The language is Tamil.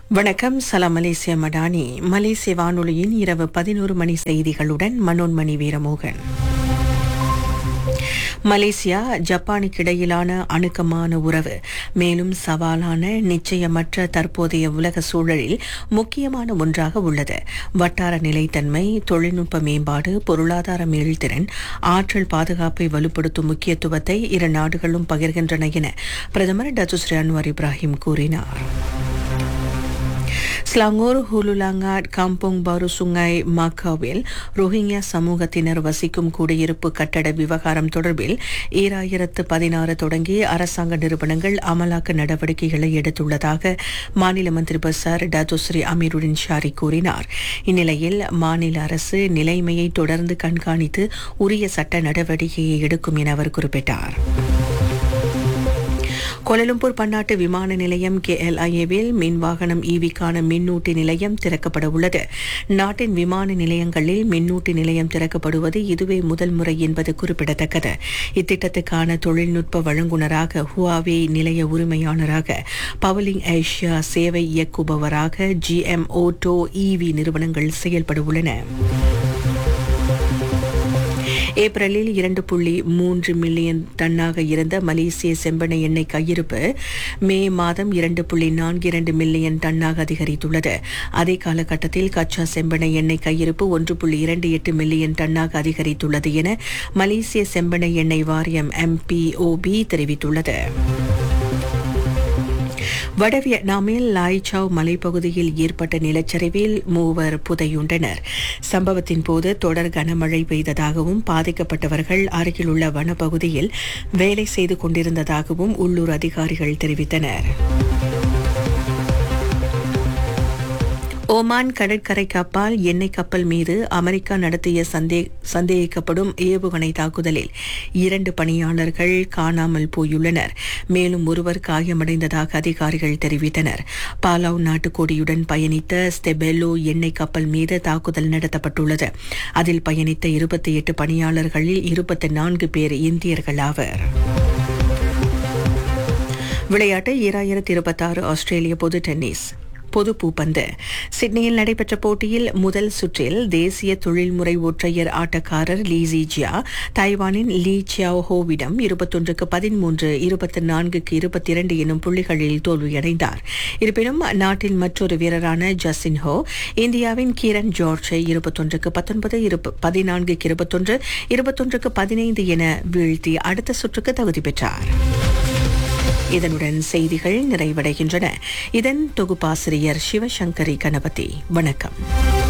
வணக்கம் சலாம் மலேசிய மடானி மலேசிய வானொலியின் இரவு பதினோரு மணி செய்திகளுடன் மனோன்மணி வீரமோகன் மலேசியா ஜப்பானுக்கு இடையிலான அணுக்கமான உறவு மேலும் சவாலான நிச்சயமற்ற தற்போதைய உலக சூழலில் முக்கியமான ஒன்றாக உள்ளது வட்டார நிலைத்தன்மை தொழில்நுட்ப மேம்பாடு பொருளாதார மீள்திறன் ஆற்றல் பாதுகாப்பை வலுப்படுத்தும் முக்கியத்துவத்தை இரு நாடுகளும் பகிர்கின்றன என பிரதமர் டத்துஸ்ரீ அன்வர் இப்ராஹிம் கூறினார் ஸ்லாங்கூர் ஹுலுலாங்காட் காம்போங் பாரு சுங்காய் மாக்காவில் ரோஹிங்யா சமூகத்தினர் வசிக்கும் குடியிருப்பு கட்டட விவகாரம் தொடர்பில் ஈராயிரத்து பதினாறு தொடங்கி அரசாங்க நிறுவனங்கள் அமலாக்க நடவடிக்கைகளை எடுத்துள்ளதாக மாநில மந்திரி பசார் டாத்துஸ்ரீ அமீருடின் ஷாரி கூறினார் இந்நிலையில் மாநில அரசு நிலைமையை தொடர்ந்து கண்காணித்து உரிய சட்ட நடவடிக்கையை எடுக்கும் என அவர் குறிப்பிட்டார் கோலலம்பூர் பன்னாட்டு விமான நிலையம் கேஎல்ஐஏவில் மின் வாகனம் ஈவிக்கான மின்னூட்டி நிலையம் திறக்கப்பட உள்ளது நாட்டின் விமான நிலையங்களில் மின்னூட்டி நிலையம் திறக்கப்படுவது இதுவே முதல் முறை என்பது குறிப்பிடத்தக்கது இத்திட்டத்துக்கான தொழில்நுட்ப வழங்குனராக ஹுவாவே நிலைய உரிமையாளராக பவலிங் ஏஷியா சேவை இயக்குபவராக ஜிஎம் ஓட்டோ ஈவி நிறுவனங்கள் செயல்பட உள்ளன ஏப்ரலில் இரண்டு புள்ளி மூன்று மில்லியன் டன்னாக இருந்த மலேசிய செம்பனை எண்ணெய் கையிருப்பு மே மாதம் இரண்டு புள்ளி நான்கு இரண்டு மில்லியன் டன்னாக அதிகரித்துள்ளது அதே காலகட்டத்தில் கச்சா செம்பனை எண்ணெய் கையிருப்பு ஒன்று புள்ளி இரண்டு எட்டு மில்லியன் டன்னாக அதிகரித்துள்ளது என மலேசிய செம்பனை எண்ணெய் வாரியம் எம்பிஓபி தெரிவித்துள்ளது வட வியட்நாமில் லாய்சாவ் மலைப்பகுதியில் ஏற்பட்ட நிலச்சரிவில் மூவர் புதையுண்டனர் சம்பவத்தின் போது தொடர் கனமழை பெய்ததாகவும் பாதிக்கப்பட்டவர்கள் அருகிலுள்ள வனப்பகுதியில் வேலை செய்து கொண்டிருந்ததாகவும் உள்ளூர் அதிகாரிகள் தெரிவித்தனர் ஓமான் கடற்கரை கப்பால் எண்ணெய் கப்பல் மீது அமெரிக்கா நடத்திய சந்தேகிக்கப்படும் ஏவுகணை தாக்குதலில் இரண்டு பணியாளர்கள் காணாமல் போயுள்ளனர் மேலும் ஒருவர் காயமடைந்ததாக அதிகாரிகள் தெரிவித்தனர் பாலாவ் நாட்டுக்கோடியுடன் பயணித்த ஸ்டெபெல்லோ எண்ணெய் கப்பல் மீது தாக்குதல் நடத்தப்பட்டுள்ளது அதில் பயணித்த இருபத்தி எட்டு பணியாளர்களில் இருபத்தி நான்கு பேர் இந்தியர்கள் ஆவர் விளையாட்டு ஈராயிரத்தி இருபத்தாறு ஆஸ்திரேலிய பொது டென்னிஸ் பொது பூப்பந்து சிட்னியில் நடைபெற்ற போட்டியில் முதல் சுற்றில் தேசிய தொழில்முறை ஒற்றையர் ஆட்டக்காரர் லீ ஜியா தைவானின் லீ சியாவ் ஹோவிடம் இருபத்தொன்றுக்கு பதிமூன்று இருபத்தி நான்குக்கு இருபத்தி இரண்டு எனும் புள்ளிகளில் தோல்வியடைந்தார் இருப்பினும் நாட்டின் மற்றொரு வீரரான ஜஸ்டின் ஹோ இந்தியாவின் கிரண் ஜார்ஜை இருபத்தொன்றுக்கு பத்தொன்பது பதினான்குக்கு இருபத்தொன்று இருபத்தொன்றுக்கு பதினைந்து என வீழ்த்தி அடுத்த சுற்றுக்கு தகுதி பெற்றார் இதனுடன் செய்திகள் நிறைவடைகின்றன இதன் தொகுப்பாசிரியர் சிவசங்கரி கணபதி வணக்கம்